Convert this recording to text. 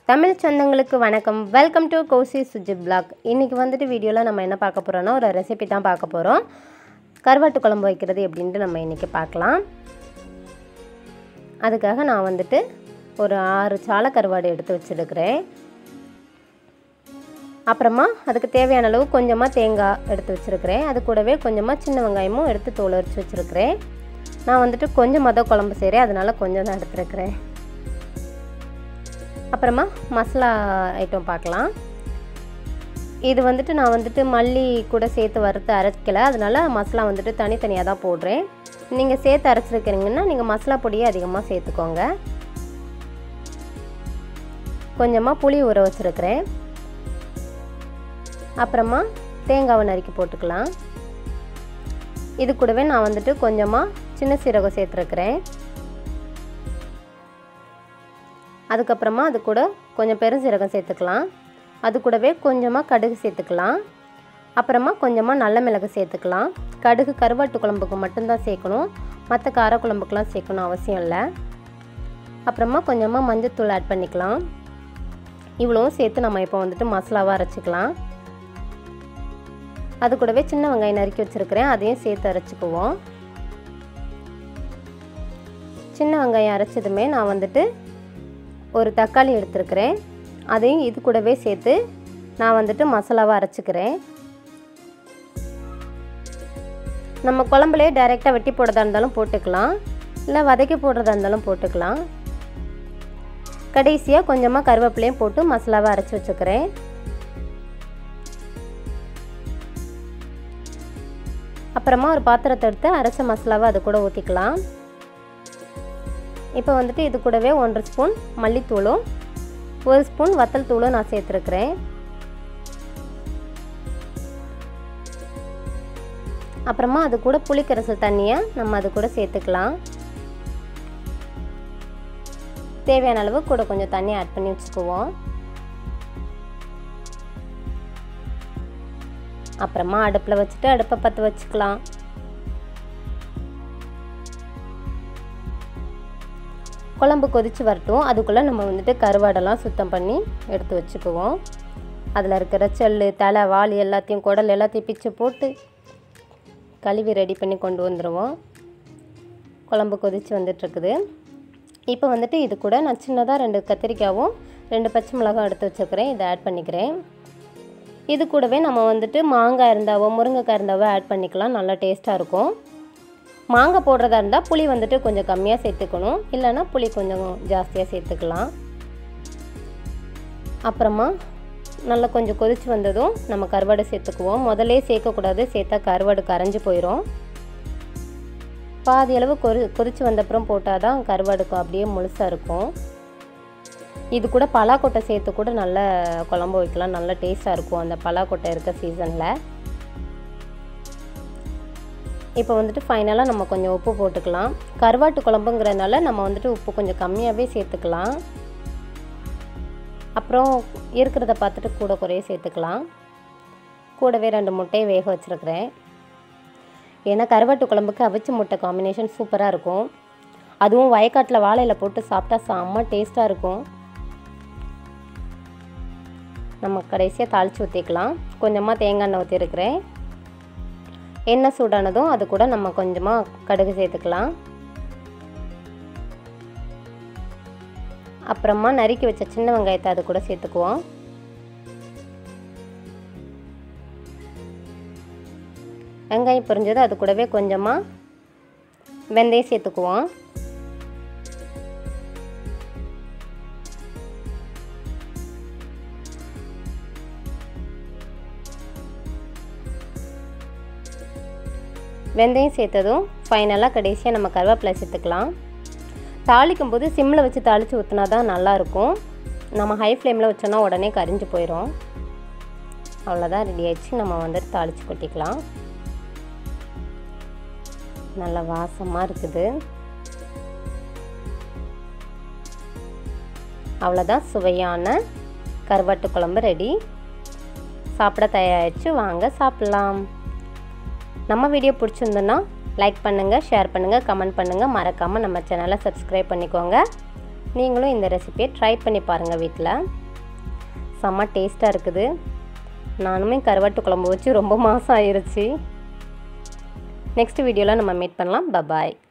தமிழ் சொந்தங்களுக்கு வணக்கம் welcome to Kousi Sujith blog இன்றைக்கி வந்துட்டு வீடியோவில் நம்ம என்ன பார்க்க போகிறோன்னா ஒரு ரெசிபி தான் பார்க்க போகிறோம் கருவாட்டு குழம்பு வைக்கிறது எப்படின்ட்டு நம்ம இன்றைக்கி பார்க்கலாம் அதுக்காக நான் வந்துட்டு ஒரு ஆறு சாலை கருவாடு எடுத்து வச்சுருக்கிறேன் அப்புறமா அதுக்கு தேவையான அளவு கொஞ்சமாக தேங்காய் எடுத்து வச்சுருக்கிறேன் அது கூடவே கொஞ்சமாக சின்ன வெங்காயமும் எடுத்து தோல் அரிச்சு வச்சுருக்கிறேன் நான் வந்துட்டு கொஞ்சம் மொதல் குழம்பு செய்கிறேன் அதனால் கொஞ்சம் தான் எடுத்துருக்கிறேன் அப்புறமா மசாலா ஐட்டம் பார்க்கலாம் இது வந்துட்டு நான் வந்துட்டு மல்லி கூட சேர்த்து வறுத்து அரைக்கலை அதனால் மசாலா வந்துட்டு தனித்தனியாக தான் போடுறேன் நீங்கள் சேர்த்து அரைச்சிருக்கிறீங்கன்னா நீங்கள் மசாலா பொடியை அதிகமாக சேர்த்துக்கோங்க கொஞ்சமாக புளி ஊற வச்சுருக்கிறேன் அப்புறமா தேங்காவை நறுக்கி போட்டுக்கலாம் இது கூடவே நான் வந்துட்டு கொஞ்சமாக சின்ன சீரகம் சேர்த்துருக்குறேன் அதுக்கப்புறமா அது கூட கொஞ்சம் பெருஞ்சீரகம் சேர்த்துக்கலாம் அது கூடவே கொஞ்சமாக கடுகு சேர்த்துக்கலாம் அப்புறமா கொஞ்சமாக நல்ல மிளகு சேர்த்துக்கலாம் கடுகு கருவாட்டு குழம்புக்கு மட்டும்தான் சேர்க்கணும் மற்ற கார குழம்புக்கெலாம் சேர்க்கணும் அவசியம் இல்லை அப்புறமா கொஞ்சமாக மஞ்சத்தூள் ஆட் பண்ணிக்கலாம் இவ்வளவும் சேர்த்து நம்ம இப்போ வந்துட்டு மசாலாவாக அரைச்சிக்கலாம் அது கூடவே சின்ன வெங்காயம் நறுக்கி வச்சுருக்கிறேன் அதையும் சேர்த்து அரைச்சிக்குவோம் சின்ன வெங்காயம் அரைச்சதுமே நான் வந்துட்டு ஒரு தக்காளி எடுத்துருக்கிறேன் அதையும் இது கூடவே சேர்த்து நான் வந்துட்டு மசாலாவை அரைச்சிக்கிறேன் நம்ம குழம்புலேயே டைரெக்டாக வெட்டி போடுறதா இருந்தாலும் போட்டுக்கலாம் இல்லை வதக்கி போடுறதா இருந்தாலும் போட்டுக்கலாம் கடைசியாக கொஞ்சமாக கருவேப்பிலையும் போட்டு மசாலாவை அரைச்சி வச்சுக்கிறேன் அப்புறமா ஒரு பாத்திரத்தை எடுத்து அரைச்ச மசாலாவை அது கூட ஊற்றிக்கலாம் இப்போ வந்துட்டு இது கூடவே ஒன்றரை ஸ்பூன் மல்லித்தூளும் ஒரு ஸ்பூன் வத்தல் தூளும் நான் சேர்த்துருக்குறேன் அப்புறமா அது கூட புளிக்கரைசல் தண்ணியை நம்ம அது கூட சேர்த்துக்கலாம் தேவையான அளவு கூட கொஞ்சம் தண்ணி ஆட் பண்ணி வச்சுக்குவோம் அப்புறமா அடுப்பில் வச்சுட்டு அடுப்பை பற்ற வச்சுக்கலாம் குழம்பு கொதித்து வரட்டும் அதுக்குள்ளே நம்ம வந்துட்டு கருவாடெல்லாம் சுத்தம் பண்ணி எடுத்து வச்சுக்குவோம் அதில் இருக்கிற செல் தலை வால் எல்லாத்தையும் குடல் எல்லாத்தையும் பிச்சு போட்டு கழுவி ரெடி பண்ணி கொண்டு வந்துடுவோம் குழம்பு கொதித்து வந்துட்டுருக்குது இப்போ வந்துட்டு இது கூட நான் சின்னதாக ரெண்டு கத்திரிக்காவும் ரெண்டு பச்சை மிளகாய் எடுத்து வச்சுருக்கிறேன் இதை ஆட் பண்ணிக்கிறேன் இது கூடவே நம்ம வந்துட்டு மாங்காய் இருந்தாவோ முருங்கைக்காய் இருந்தாவோ ஆட் பண்ணிக்கலாம் நல்லா டேஸ்ட்டாக இருக்கும் மாங்காய் போடுறதா இருந்தால் புளி வந்துட்டு கொஞ்சம் கம்மியாக சேர்த்துக்கணும் இல்லைன்னா புளி கொஞ்சம் ஜாஸ்தியாக சேர்த்துக்கலாம் அப்புறமா நல்லா கொஞ்சம் கொதித்து வந்ததும் நம்ம கருவாடு சேர்த்துக்குவோம் முதலே சேர்க்கக்கூடாது சேர்த்தா கருவாடு கரைஞ்சி போயிடும் பாதி அளவு கொதி கொதித்து வந்தப்புறம் போட்டால் தான் கருவாடுக்கு அப்படியே முழுசாக இருக்கும் இது கூட பலாக்கொட்டை சேர்த்து கூட நல்ல குழம்பு வைக்கலாம் நல்ல டேஸ்ட்டாக இருக்கும் அந்த பலாக்கொட்டை இருக்க சீசனில் இப்போ வந்துட்டு ஃபைனலாக நம்ம கொஞ்சம் உப்பு போட்டுக்கலாம் கருவாட்டு குழம்புங்கிறதுனால நம்ம வந்துட்டு உப்பு கொஞ்சம் கம்மியாகவே சேர்த்துக்கலாம் அப்புறம் இருக்கிறத பார்த்துட்டு கூட குறைய சேர்த்துக்கலாம் கூடவே ரெண்டு முட்டையை வேக வச்சுருக்கிறேன் ஏன்னா கருவாட்டு குழம்புக்கு அவிச்ச முட்டை காம்பினேஷன் சூப்பராக இருக்கும் அதுவும் வயக்காட்டில் வாழையில் போட்டு சாப்பிட்டா செம்ம டேஸ்ட்டாக இருக்கும் நம்ம கடைசியாக தாளித்து ஊற்றிக்கலாம் கொஞ்சமாக தேங்காய் எண்ணெய் ஊற்றிருக்கிறேன் எண்ணெய் சூடானதும் அது கூட நம்ம கொஞ்சமாக கடுகு சேர்த்துக்கலாம் அப்புறமா நறுக்கி வச்ச சின்ன வெங்காயத்தை அது கூட சேர்த்துக்குவோம் வெங்காயம் பொரிஞ்சது அது கூடவே கொஞ்சமாக வெந்தயம் சேர்த்துக்குவோம் வெந்தயம் சேர்த்ததும் ஃபைனலாக கடைசியாக நம்ம கருவேப்பிலை சேர்த்துக்கலாம் தாளிக்கும் போது சிம்மில் வச்சு தாளித்து ஊற்றினா தான் நல்லாயிருக்கும் நம்ம ஹை ஃப்ளேமில் வச்சோன்னா உடனே கரிஞ்சு போயிடும் அவ்வளோதான் ரெடி ஆயிடுச்சு நம்ம வந்துட்டு தாளித்து கொட்டிக்கலாம் நல்ல வாசமாக இருக்குது அவ்வளோதான் சுவையான கருவாட்டு குழம்பு ரெடி சாப்பிட தயாரிச்சு வாங்க சாப்பிட்லாம் நம்ம வீடியோ பிடிச்சிருந்தோன்னா லைக் பண்ணுங்கள் ஷேர் பண்ணுங்கள் கமெண்ட் பண்ணுங்கள் மறக்காமல் நம்ம சேனலை சப்ஸ்கிரைப் பண்ணிக்கோங்க நீங்களும் இந்த ரெசிபியை ட்ரை பண்ணி பாருங்கள் வீட்டில் செம்ம டேஸ்ட்டாக இருக்குது நானுமே கருவாட்டு குழம்பு வச்சு ரொம்ப மாதம் ஆயிருச்சு நெக்ஸ்ட் வீடியோவில் நம்ம மீட் பண்ணலாம் பபாய்